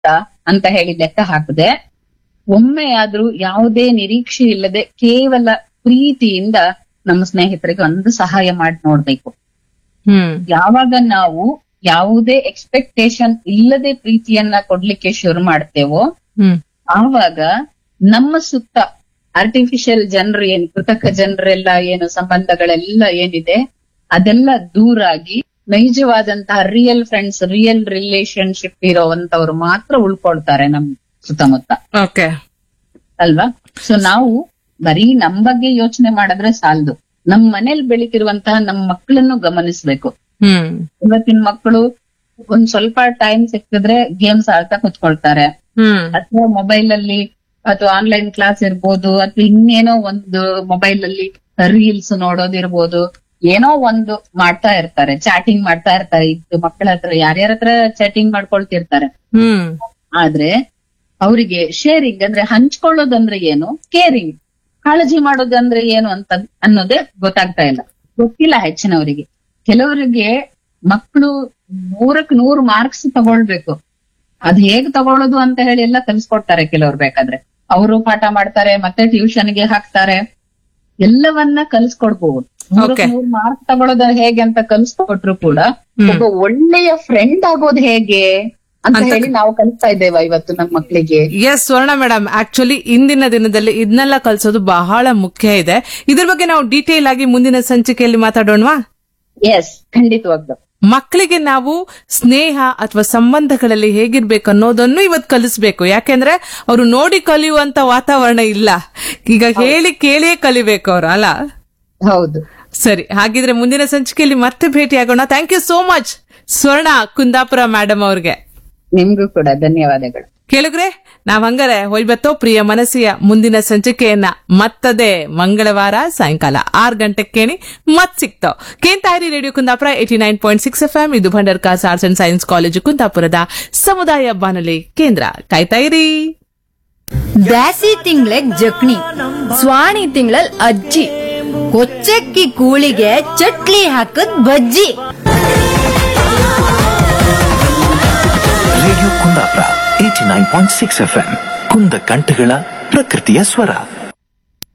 ಅಂತ ಹೇಳಿ ಲೆಕ್ಕ ಹಾಕದೆ ಒಮ್ಮೆ ಆದ್ರೂ ಯಾವುದೇ ನಿರೀಕ್ಷೆ ಇಲ್ಲದೆ ಕೇವಲ ಪ್ರೀತಿಯಿಂದ ನಮ್ಮ ಸ್ನೇಹಿತರಿಗೆ ಒಂದು ಸಹಾಯ ಮಾಡಿ ನೋಡ್ಬೇಕು ಹ್ಮ್ ಯಾವಾಗ ನಾವು ಯಾವುದೇ ಎಕ್ಸ್ಪೆಕ್ಟೇಷನ್ ಇಲ್ಲದೆ ಪ್ರೀತಿಯನ್ನ ಕೊಡ್ಲಿಕ್ಕೆ ಶುರು ಮಾಡ್ತೇವೋ ಹ್ಮ್ ಆವಾಗ ನಮ್ಮ ಸುತ್ತ ಆರ್ಟಿಫಿಷಿಯಲ್ ಜನರು ಏನು ಕೃತಕ ಜನರೆಲ್ಲ ಏನು ಸಂಬಂಧಗಳೆಲ್ಲ ಏನಿದೆ ಅದೆಲ್ಲ ದೂರಾಗಿ ನೈಜವಾದಂತಹ ರಿಯಲ್ ಫ್ರೆಂಡ್ಸ್ ರಿಯಲ್ ರಿಲೇಶನ್ಶಿಪ್ ಇರೋವಂತವ್ರು ಮಾತ್ರ ಉಳ್ಕೊಳ್ತಾರೆ ನಮ್ ಸುತ್ತಮುತ್ತ ಓಕೆ ಅಲ್ವಾ ಸೊ ನಾವು ಬರೀ ನಮ್ ಬಗ್ಗೆ ಯೋಚನೆ ಮಾಡಿದ್ರೆ ಸಾಲದು ನಮ್ ಮನೇಲಿ ಬೆಳಿತಿರುವಂತಹ ನಮ್ ಮಕ್ಕಳನ್ನು ಗಮನಿಸ್ಬೇಕು ಹ್ಮ್ ಇವತ್ತಿನ ಮಕ್ಕಳು ಒಂದ್ ಸ್ವಲ್ಪ ಟೈಮ್ ಸಿಕ್ಕಿದ್ರೆ ಗೇಮ್ಸ್ ಆಡ್ತಾ ಕುತ್ಕೊಳ್ತಾರೆ ಹ್ಮ್ ಅಥವಾ ಮೊಬೈಲ್ ಅಲ್ಲಿ ಅಥವಾ ಆನ್ಲೈನ್ ಕ್ಲಾಸ್ ಇರ್ಬೋದು ಅಥವಾ ಇನ್ನೇನೋ ಒಂದು ಮೊಬೈಲ್ ಅಲ್ಲಿ ರೀಲ್ಸ್ ನೋಡೋದಿರ್ಬೋದು ಏನೋ ಒಂದು ಮಾಡ್ತಾ ಇರ್ತಾರೆ ಚಾಟಿಂಗ್ ಮಾಡ್ತಾ ಇರ್ತಾರೆ ಇದು ಮಕ್ಕಳ ಹತ್ರ ಯಾರ್ಯಾರ ಹತ್ರ ಚಾಟಿಂಗ್ ಮಾಡ್ಕೊಳ್ತಿರ್ತಾರೆ ಹ್ಮ್ ಆದ್ರೆ ಅವರಿಗೆ ಶೇರಿಂಗ್ ಅಂದ್ರೆ ಹಂಚ್ಕೊಳ್ಳೋದಂದ್ರೆ ಏನು ಕೇರಿಂಗ್ ಕಾಳಜಿ ಮಾಡೋದಂದ್ರೆ ಏನು ಅಂತ ಅನ್ನೋದೇ ಗೊತ್ತಾಗ್ತಾ ಇಲ್ಲ ಗೊತ್ತಿಲ್ಲ ಹೆಚ್ಚಿನವರಿಗೆ ಕೆಲವರಿಗೆ ಮಕ್ಕಳು ನೂರಕ್ ನೂರು ಮಾರ್ಕ್ಸ್ ತಗೊಳ್ಬೇಕು ಅದ್ ಹೇಗ್ ತಗೊಳ್ಳೋದು ಅಂತ ಹೇಳಿ ಎಲ್ಲ ಕಲಿಸ್ಕೊಡ್ತಾರೆ ಕೆಲವ್ರು ಬೇಕಾದ್ರೆ ಅವರು ಪಾಠ ಮಾಡ್ತಾರೆ ಮತ್ತೆ ಟ್ಯೂಷನ್ಗೆ ಹಾಕ್ತಾರೆ ಎಲ್ಲವನ್ನ ಕಲಿಸ್ಕೊಡ್ಬಹುದು Okay. ನೂರಕ್ ನೂರು ಮಾರ್ಕ್ಸ್ ತಗೊಳ್ಳೋದು ಹೇಗೆ ಅಂತ ಕಲಿಸ್ಕೊಟ್ರು ಕೂಡ ಹ್ಮ್. ಒಬ್ಬ ಒಳ್ಳೆಯ ಫ್ರೆಂಡ್ ಆಗೋದು ಹೇಗೆ ಅಂತ ಅಂತ ಹೇಳಿ ನಾವು ಕಲಿಸ್ತಾ ಇದ್ದೇವೆ ಇವತ್ತು ನಮ್ಮ ಮಕ್ಕಳಿಗೆ ಎಸ್ ಸ್ವರ್ಣ ಮೇಡಮ್ ಆಕ್ಚುಲಿ ಇಂದಿನ ದಿನದಲ್ಲಿ ಇದನ್ನೆಲ್ಲ ಕಲಿಸೋದು ಬಹಳ ಮುಖ್ಯ ಇದೆ ಇದ್ರ ಬಗ್ಗೆ ನಾವು ಡೀಟೇಲ್ ಆಗಿ ಮುಂದಿನ ಸಂಚಿಕೆಯಲ್ಲಿ ಮಾತಾಡೋಣವಾ ಎಸ್ ಖಂಡಿತವಾಗ್ಲು ಮಕ್ಕಳಿಗೆ ನಾವು ಸ್ನೇಹ ಅಥವಾ ಸಂಬಂಧಗಳಲ್ಲಿ ಹೇಗಿರ್ಬೇಕು ಅನ್ನೋದನ್ನು ಇವತ್ತು ಕಲಿಸ್ಬೇಕು ಯಾಕೆಂದ್ರೆ ಅವರು ನೋಡಿ ಕಲಿಯುವಂತ ವಾತಾವರಣ ಇಲ್ಲ ಈಗ ಹೇಳಿ ಕೇಳಿಯೇ ಕಲಿಬೇಕು ಅವರು ಅಲ್ಲ ಹೌದು ಸರಿ ಹಾಗಿದ್ರೆ ಮುಂದಿನ ಸಂಚಿಕೆಯಲ್ಲಿ ಮತ್ತೆ ಭೇಟಿ ಆಗೋಣ ಥ್ಯಾಂಕ್ ಯು ಸೋ ಮಚ್ ಸ್ವರ್ಣ ಕುಂದಾಪುರ ಮೇಡಮ್ ಅವ್ರಿಗೆ ನಿಮ್ಗೂ ಕೂಡ ಧನ್ಯವಾದಗಳು ಕೇಳಿದ್ರೆ ನಾವ್ ಹಂಗಾರೆ ಹೋಯ್ಬತ್ತೋ ಪ್ರಿಯ ಮನಸ್ಸಿಯ ಮುಂದಿನ ಸಂಚಿಕೆಯನ್ನ ಮತ್ತದೇ ಮಂಗಳವಾರ ಸಾಯಂಕಾಲ ಆರ್ ಗಂಟೆ ಕೇಳಿ ಮತ್ ಸಿಕ್ತಾವ್ ಕೇಂತಾರಿ radio Kundapura eighty nine point six F M ಇದು Bhandarkars arts and science college ಕುಂದಾಪುರದ ಸಮುದಾಯ ಬಾನುಲಿ ಕೇಂದ್ರ ಕಾಯ್ತಾ ಇರಿ ಬ್ಯಾಸಿ ತಿಂಗ್ಳಗ್ ಜಕ್ಣಿ ಸ್ವಾಣಿ ತಿಂಗಳಲ್ ಅಜ್ಜಿ ಕೊಚ್ಚಕ್ಕಿ ಕೂಳಿಗೆ ಚಟ್ಲಿ ಹಾಕದ್ ಬಜ್ಜಿ radio Kundapura eighty nine point six F M ಕುಂದ ಕಂಠಗಳ ಪ್ರಕೃತಿಯ ಸ್ವರ